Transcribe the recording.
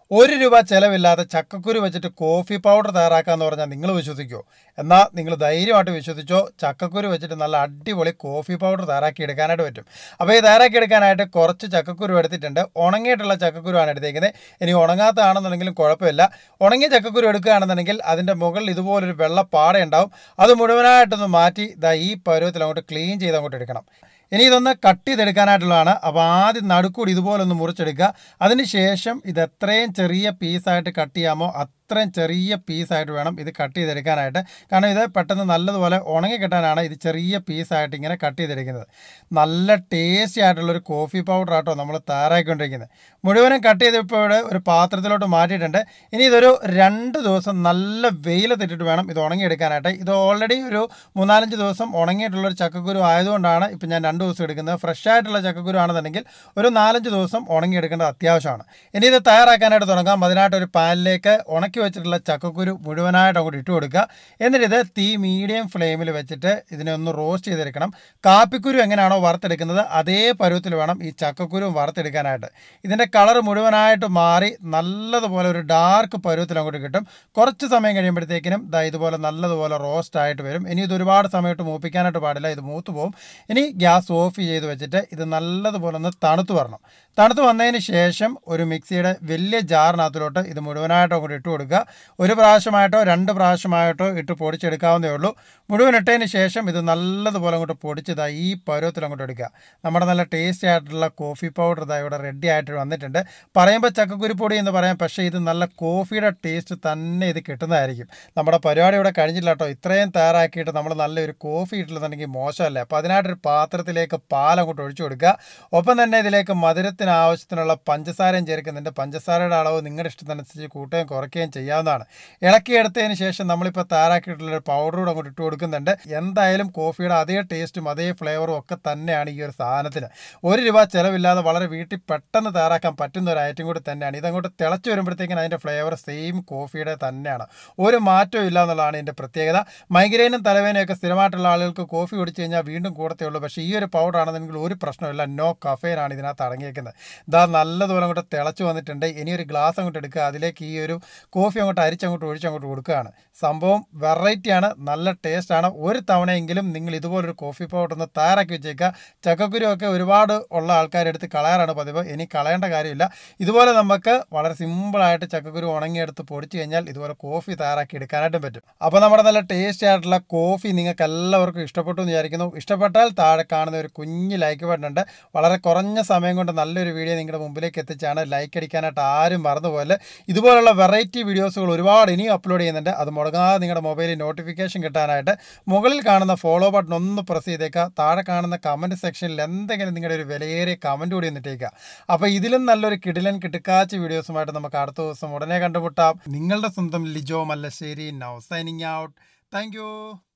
ഒരു രൂപ ചിലവില്ലാതെ ചക്കക്കുരു വെച്ചിട്ട് കോഫി പൗഡർ തയ്യാറാക്കാന്ന് പറഞ്ഞാൽ നിങ്ങൾ വിശ്വസിക്കുമോ എന്നാൽ നിങ്ങൾ ധൈര്യമായിട്ട് വിശ്വസിച്ചോ ചക്കക്കുരു വെച്ചിട്ട് നല്ല അടിപൊളി കോഫി പൗഡർ തയ്യാറാക്കി എടുക്കാനായിട്ട് പറ്റും അപ്പോൾ ഈ തയ്യാറാക്കി എടുക്കാനായിട്ട് കുറച്ച് ചക്കക്കുരു എടുത്തിട്ടുണ്ട് ഉണങ്ങിയിട്ടുള്ള ചക്കക്കുരുവാണ് എടുത്തേക്കുന്നത് ഇനി ഉണങ്ങാത്തതാണെന്നുണ്ടെങ്കിലും കുഴപ്പമില്ല ഉണങ്ങിയ ചക്കക്കുരു എടുക്കുകയാണെന്നുണ്ടെങ്കിൽ അതിൻ്റെ മുകളിൽ ഇതുപോലൊരു വെള്ള പാട ഉണ്ടാവും അത് മുഴുവനായിട്ടൊന്ന് മാറ്റി ദാ ഈ പരുവത്തിൽ അങ്ങോട്ട് ക്ലീൻ ചെയ്ത് അങ്ങോട്ട് എടുക്കണം ഇനി ഇതൊന്ന് കട്ട് ചെയ്തെടുക്കാനായിട്ടുള്ളതാണ് അപ്പോൾ ആദ്യം നടുക്കൂടി ഇതുപോലെ ഒന്ന് മുറിച്ചെടുക്കുക അതിന് ശേഷം ഇത് എത്രയും ചെറിയ പീസായിട്ട് കട്ട് ചെയ്യാമോ അത്രയും ചെറിയ പീസായിട്ട് വേണം ഇത് കട്ട് ചെയ്തെടുക്കാനായിട്ട് കാരണം ഇത് പെട്ടെന്ന് നല്ലതുപോലെ ഉണങ്ങി കിട്ടാനാണ് ഇത് ചെറിയ പീസായിട്ട് ഇങ്ങനെ കട്ട് ചെയ്തെടുക്കുന്നത് നല്ല ടേസ്റ്റി ആയിട്ടുള്ളൊരു കോഫി പൗഡർ ആട്ടോ നമ്മൾ തയ്യാറാക്കിക്കൊണ്ടിരിക്കുന്നത് മുഴുവനും കട്ട് ചെയ്തപ്പോൾ ഒരു പാത്രത്തിലോട്ട് മാറ്റിയിട്ടുണ്ട് ഇനി ഇതൊരു രണ്ട് ദിവസം നല്ല വെയിലത്തിട്ടിട്ട് വേണം ഇത് ഉണങ്ങിയെടുക്കാനായിട്ട് ഇത് ഓൾറെഡി ഒരു മൂന്നാലഞ്ച് ദിവസം ഉണങ്ങിയിട്ടുള്ളൊരു ചക്കക്കുരു ആയതുകൊണ്ടാണ് ഇപ്പം ഞാൻ രണ്ട് ദിവസം എടുക്കുന്നത് ഫ്രഷ് ആയിട്ടുള്ള ചക്കക്കുരു ആണെന്നുണ്ടെങ്കിൽ ഒരു നാലഞ്ച് ദിവസം ഉണങ്ങിയെടുക്കേണ്ടത് അത്യാവശ്യമാണ് ഇനി ഇത് തയ്യാറാക്കാനായിട്ട് തുടങ്ങാം അതിനായിട്ട് ഒരു പാനിലേക്ക് ഉണക്കി വെച്ചിട്ടുള്ള ചക്കക്കുരു മുഴുവനായിട്ട് അങ്ങോട്ട് ഇട്ട് കൊടുക്കുക എന്നിട്ട് ഇത് തീ മീഡിയം ഫ്ലെയിമിൽ വെച്ചിട്ട് ഇതിനെ ഒന്ന് റോസ്റ്റ് ചെയ്തെടുക്കണം കാപ്പിക്കുരു എങ്ങനെയാണോ വറുത്തെടുക്കുന്നത് അതേ പരുവത്തിൽ വേണം ഈ ചക്കക്കുരു വറുത്തെടുക്കാനായിട്ട് ഇതിൻ്റെ കളർ മുഴുവനായിട്ട് മാറി നല്ലതുപോലെ ഒരു ഡാർക്ക് പരുവത്തിൽ അങ്ങോട്ട് കിട്ടും കുറച്ച് സമയം കഴിയുമ്പോഴത്തേക്കിനും ദാ ഇതുപോലെ നല്ലതുപോലെ റോസ്റ്റ് ആയിട്ട് വരും ഇനി ഇത് ഒരുപാട് സമയത്ത് മൂപ്പിക്കാനായിട്ട് പാടില്ല ഇത് മൂത്ത് പോകും ഇനി ഗ്യാസ് ഓഫ് ചെയ്ത് വെച്ചിട്ട് ഇത് നല്ലതുപോലെ ഒന്ന് തണുത്ത് വരണം തണുത്ത് വന്നതിന് ശേഷം ഒരു മിക്സിയുടെ വലിയ ജാറിനകത്തിലോട്ട് ഇത് മുഴുവനായിട്ട് അങ്ങോട്ട് ഇട്ട് കൊടുക്കുക ഒരു പ്രാവശ്യമായിട്ടോ രണ്ട് പ്രാവശ്യമായിട്ടോ ഇട്ട് പൊടിച്ചെടുക്കാവുന്നേ ഉള്ളൂ മുഴുവൻ ഇട്ടതിന് ശേഷം ഇത് നല്ലതുപോലെ അങ്ങോട്ട് പൊടിച്ചതാ ഈ പരുവത്തിൽ അങ്ങോട്ട് എടുക്കുക നമ്മുടെ നല്ല ടേസ്റ്റി ആയിട്ടുള്ള കോഫി പൗഡർ ഇതാ ഇവിടെ റെഡി ആയിട്ട് വന്നിട്ടുണ്ട് പറയുമ്പോൾ ചക്കക്കുരുപ്പൊടി എന്ന് പറയാം പക്ഷേ ഇത് നല്ല കോഫിയുടെ ടേസ്റ്റ് തന്നെ ഇത് കിട്ടുന്നതായിരിക്കും നമ്മുടെ പരിപാടി ഇവിടെ കഴിഞ്ഞില്ല കേട്ടോ ഇത്രയും തയ്യാറാക്കിയിട്ട് നമ്മൾ നല്ലൊരു കോഫി ഇട്ടില്ലെന്നുണ്ടെങ്കിൽ മോശമല്ലേ അപ്പോൾ അതിനായിട്ടൊരു പാത്രത്തിലേക്ക് പാൽ അങ്ങോട്ട് ഒഴിച്ചു കൊടുക്കുക ഒപ്പം തന്നെ ഇതിലേക്ക് മധുരത്തിന് ആവശ്യത്തിനുള്ള പഞ്ചസാരയും ചേർക്കുന്നുണ്ട് പഞ്ചസാരയുടെ അളവ് നിങ്ങളുടെ ഇഷ്ടത്തിനനുസരിച്ച് കൂട്ടുകയും കുറയ്ക്കുകയും ചെയ്യാവുന്നതാണ് ഇളക്കിയെടുത്തതിന് ശേഷം നമ്മളിപ്പോൾ തയ്യാറാക്കിയിട്ടുള്ള ഒരു പൗഡർ കൂടെ അങ്ങോട്ട് ഇട്ട് കൊടുക്കുന്നുണ്ട് എന്തായാലും കോഫിയുടെ അതേ ടേസ്റ്റും അതേ ഫ്ലേവറും ഒക്കെ തന്നെയാണ് ഈ ഒരു സാധനത്തിന് ഒരു രൂപ ചിലവില്ലാതെ വളരെ വീട്ടിൽ പെട്ടെന്ന് തയ്യാറാക്കാൻ പറ്റുന്ന ഒരു ഐറ്റം കൂടി തന്നെയാണ് ഇതങ്ങോട്ട് തിളച്ച് വരുമ്പോഴത്തേക്കും അതിൻ്റെ ഫ്ലേവർ സെയിം കോഫിയുടെ തന്നെയാണ് ഒരു മാറ്റവും ഇല്ല എന്നുള്ളതാണ് ഇതിൻ്റെ പ്രത്യേകത മൈഗ്രെയിനും തലവേനയും ഒക്കെ സ്ഥിരമായിട്ടുള്ള ആളുകൾക്ക് കോഫി കുടിച്ച് കഴിഞ്ഞാൽ വീണ്ടും കൂടത്തേ ഉള്ളൂ പക്ഷേ ഈ ഒരു പൗഡർ ആണെന്നെങ്കിൽ ഒരു പ്രശ്നമില്ല നോ കഫേനാണ് ഇതിനകത്ത് അടങ്ങിയേക്കുന്നത് ഇതാ നല്ലതുപോലെ അങ്ങോട്ട് തിളച്ച് വന്നിട്ടുണ്ട് ഇനി ഒരു ഗ്ലാസ് അങ്ങോട്ട് എടുക്കുക അതിലേക്ക് ഈ ഒരു കോഫി അങ്ങോട്ട് അരിച്ചങ്ങോട്ട് ഒഴിച്ചങ്ങോട്ട് കൊടുക്കുകയാണ് സംഭവം വെറൈറ്റിയാണ് നല്ല ടേസ്റ്റാണ് ഒരു തവണയെങ്കിലും നിങ്ങൾ ഇതുപോലൊരു കോഫി പൗഡർ ഒന്ന് തയ്യാറാക്കി വെച്ചേക്കുക ചക്കക്കുരു ഒക്കെ ഒരുപാട് ഉള്ള ആൾക്കാരെടുത്ത് കളയാറാണ് പതിവ് ഇനി കളയേണ്ട കാര്യമില്ല ഇതുപോലെ നമുക്ക് വളരെ സിമ്പിളായിട്ട് ചക്കക്കുരു ഉണങ്ങിയെടുത്ത് പൊടിച്ച് കഴിഞ്ഞാൽ ഇതുപോലെ കോഫി തയ്യാറാക്കി എടുക്കാനായിട്ടും പറ്റും അപ്പോൾ നമ്മുടെ നല്ല ടേസ്റ്റി ആയിട്ടുള്ള കോഫി നിങ്ങൾക്ക് എല്ലാവർക്കും ഇഷ്ടപ്പെട്ടു എന്ന് വിചാരിക്കുന്നു ഇഷ്ടപ്പെട്ടാൽ താഴെ കാണുന്ന ഒരു കുഞ്ഞ് ലൈക്ക് ബട്ടൺ ഉണ്ട് വളരെ കുറഞ്ഞ സമയം കൊണ്ട് നല്ലൊരു വീഡിയോ നിങ്ങളുടെ മുമ്പിലേക്ക് എത്തിച്ചാണ് ലൈക്ക് അടിക്കാനായിട്ട് ആരും മറന്നുപോലെ ഇതുപോലുള്ള വെറൈറ്റി വീഡിയോസുകൾ ഒരുപാട് ഇനിയും അപ്ലോഡ് ചെയ്യുന്നുണ്ട് അത് മുടങ്ങാതെ നിങ്ങളുടെ മൊബൈലിൽ നോട്ടിഫിക്കേഷൻ കിട്ടാനായിട്ട് മുകളിൽ കാണുന്ന ഫോളോ ബട്ടൺ ഒന്ന് പ്രസ് ചെയ്തേക്കുക താഴെ കാണുന്ന കമൻറ്റ് സെക്ഷനിൽ എന്തെങ്കിലും നിങ്ങളുടെ ഒരു വിലയേറിയ കമൻറ്റ് കൂടി എന്നിട്ടേക്കുക അപ്പോൾ ഇതിലും നല്ലൊരു കിടിലൻ കിട്ടുക്കാച്ച വീഡിയോസുമായിട്ട് നമുക്ക് അടുത്ത ദിവസം ഉടനെ കണ്ടുമുട്ടാം നിങ്ങളുടെ സ്വന്തം Lijo Mallassery now signing out thank